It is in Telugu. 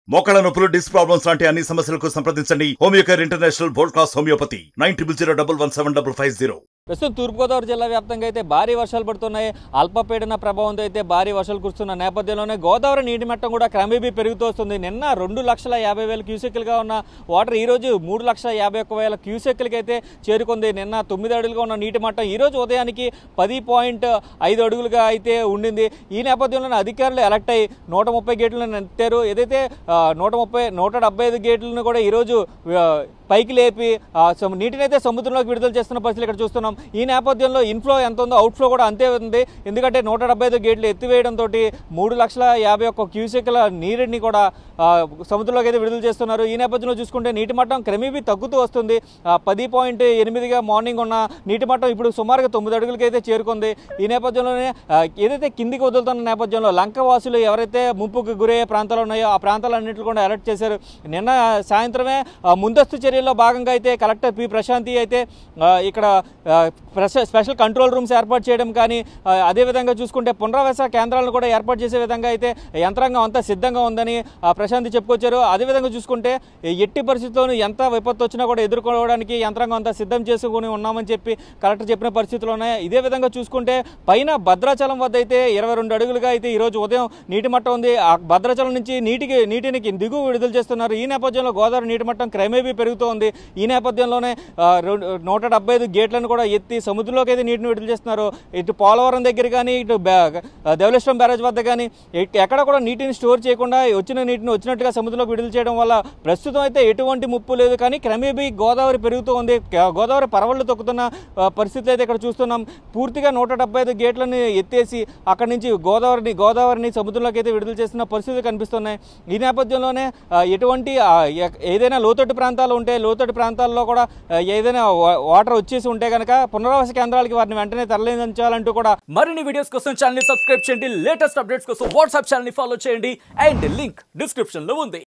మోకాళ్ళ నొప్పులు డిస్క్ ప్రాబ్లమ్స్ లాంటి అన్ని సమస్యలకు సంప్రదించండి Homeocare international world class homeopathy nine triple zero double one seven double five zero ప్రస్తుతం తూర్పుగోదావరి జిల్లా వ్యాప్తంగా అయితే భారీ వర్షాలు పడుతున్నాయి అల్పపీడన ప్రభావంతో అయితే భారీ వర్షాలు కురుస్తున్న నేపథ్యంలోనే గోదావరి నీటి మట్టం కూడా క్రమేపీ పెరుగుతూ వస్తుంది నిన్న రెండు లక్షల యాభై వేల క్యూసెక్లుగా ఉన్న వాటర్ ఈ రోజు మూడు లక్షల యాభై ఒక్క వేల క్యూసెక్లకి అయితే చేరుకుంది నిన్న తొమ్మిది అడుగులుగా ఉన్న నీటి మట్టం ఈ రోజు ఉదయానికి పది పాయింట్ ఐదు అడుగులుగా అయితే ఉండింది ఈ నేపథ్యంలోనే అధికారులు ఎలక్ట్ అయ్యి నూట ముప్పై గేట్లను ఎత్తారు ఏదైతే ఆ, నూట ముప్పై నూట డెబ్బై ఐదు గేట్లను కూడా ఈరోజు ఆ, పైకి లేపి ఆ, సము- నీటిని అయితే సముద్రంలోకి విడుదల చేస్తున్న పరిస్థితులు ఇక్కడ చూస్తున్నాం ఈ నేపథ్యంలో ఇన్ఫ్లో ఎంత ఉందో అవుట్ఫ్లో కూడా అంతే ఉంది ఎందుకంటే నూట డెబ్బై ఐదు గేట్లు ఎత్తివేయడంతో మూడు లక్షల యాభై ఒక్క క్యూసెక్ల నీరుని కూడా ఆ, సముద్రంలోకి అయితే విడుదల చేస్తున్నారు ఈ నేపథ్యంలో చూసుకుంటే నీటి మట్టం క్రమేపీ తగ్గుతూ వస్తుంది ఆ, పది పాయింట్ ఎనిమిదిగా మార్నింగ్ ఉన్న నీటి మట్టం ఇప్పుడు సుమారుగా తొమ్మిది అడుగులకి అయితే చేరుకుంది ఈ నేపథ్యంలోనే ఆ, ఏదైతే కిందికి వదులుతున్న నేపథ్యంలో లంక వాసులు ఎవరైతే ముంపుకు గురయ్యే ప్రాంతాలు ఉన్నాయో ఆ ప్రాంతాలన్నింటిలో కూడా అలర్ట్ చేశారు నిన్న సాయంత్రమే ఆ, ముందస్తు చర్యల్లో భాగంగా అయితే కలెక్టర్ పి ప్రశాంతి అయితే ఆ, ఇక్కడ ఆ, ప్రశ- స్పెషల్ కంట్రోల్ రూమ్స్ ఏర్పాటు చేయడం కానీ ఆ, అదేవిధంగా చూసుకుంటే పునరావాస కేంద్రాలను కూడా ఏర్పాటు చేసే విధంగా అయితే యంత్రాంగం అంతా సిద్ధంగా ఉందని ఆ, ప్రశాంతి చెప్పుకొచ్చారు అదేవిధంగా చూసుకుంటే ఈ ఎట్టి పరిస్థితుల్లోనూ ఎంత విపత్తు వచ్చినా కూడా ఎదుర్కోవడానికి యంత్రాంగం అంతా సిద్ధం చేసుకుని ఉన్నామని చెప్పి కలెక్టర్ చెప్పిన పరిస్థితులు ఉన్నాయి ఇదే విధంగా చూసుకుంటే పైన భద్రాచలం వద్ద అయితే ఇరవై రెండు అడుగులుగా అయితే ఈరోజు ఉదయం నీటి మట్టం ఉంది ఆ భద్రాచలం నుంచి నీటికి నీటిని దిగువ విడుదల చేస్తున్నారు ఈ నేపథ్యంలో గోదావరి నీటి మట్టం క్రమేపీ పెరుగుతోంది ఈ నేపథ్యంలోనే ఆ, రెండు- నూట డెబ్బై ఐదు గేట్లను కూడా ఎత్తి సముద్రంలోకి అయితే నీటిని విడుదల చేస్తున్నారు ఇటు పోలవరం దగ్గర కానీ ఇటు బ్యా- ధవళేశ్వరం బ్యారేజ్ వద్ద కానీ ఎట్- ఎక్కడ కూడా నీటిని స్టోర్ చేయకుండా వచ్చిన నీటిని వచ్చినట్టుగా సముద్రంలోకి విడుదల చేయడం వల్ల ప్రస్తుతం అయితే ఎటువంటి ముప్పు లేదు కానీ క్రమేపీ గోదావరి పెరుగుతూ ఉంది క- గోదావరి పరవళ్ళు తొక్కుతున్న ఆ, పరిస్థితి అయితే ఇక్కడ చూస్తున్నాం పూర్తిగా నూట డెబ్బై ఐదు గేట్లను ఎత్తేసి అక్కడి నుంచి గోదావరిని గోదావరిని సముద్రంలోకి అయితే విడుదల చేస్తున్న పరిస్థితులు కనిపిస్తున్నాయి ఈ నేపథ్యంలోనే ఆ, ఎటువంటి ఆ, ఎ- ఏదైనా లోతట్టు ప్రాంతాలు ఉంటే లోతట్టు ప్రాంతాల్లో కూడా ఆ, ఏదైనా వా- వాటర్ వచ్చేసి ఉంటే కనుక పునరావాస కేంద్రాలకి వారిని వెంటనే తరలించాలంటూ కూడా మరిన్ని వీడియోస్ కోసం ఛానల్ సబ్స్క్రైబ్ చేయండి లేటెస్ట్ అప్డేట్స్ కోసం వాట్సాప్ ఛానల్ ఫాలో చేయండి అండ్ లింక్ డిస్క్రిప్షన్ లో ఉంది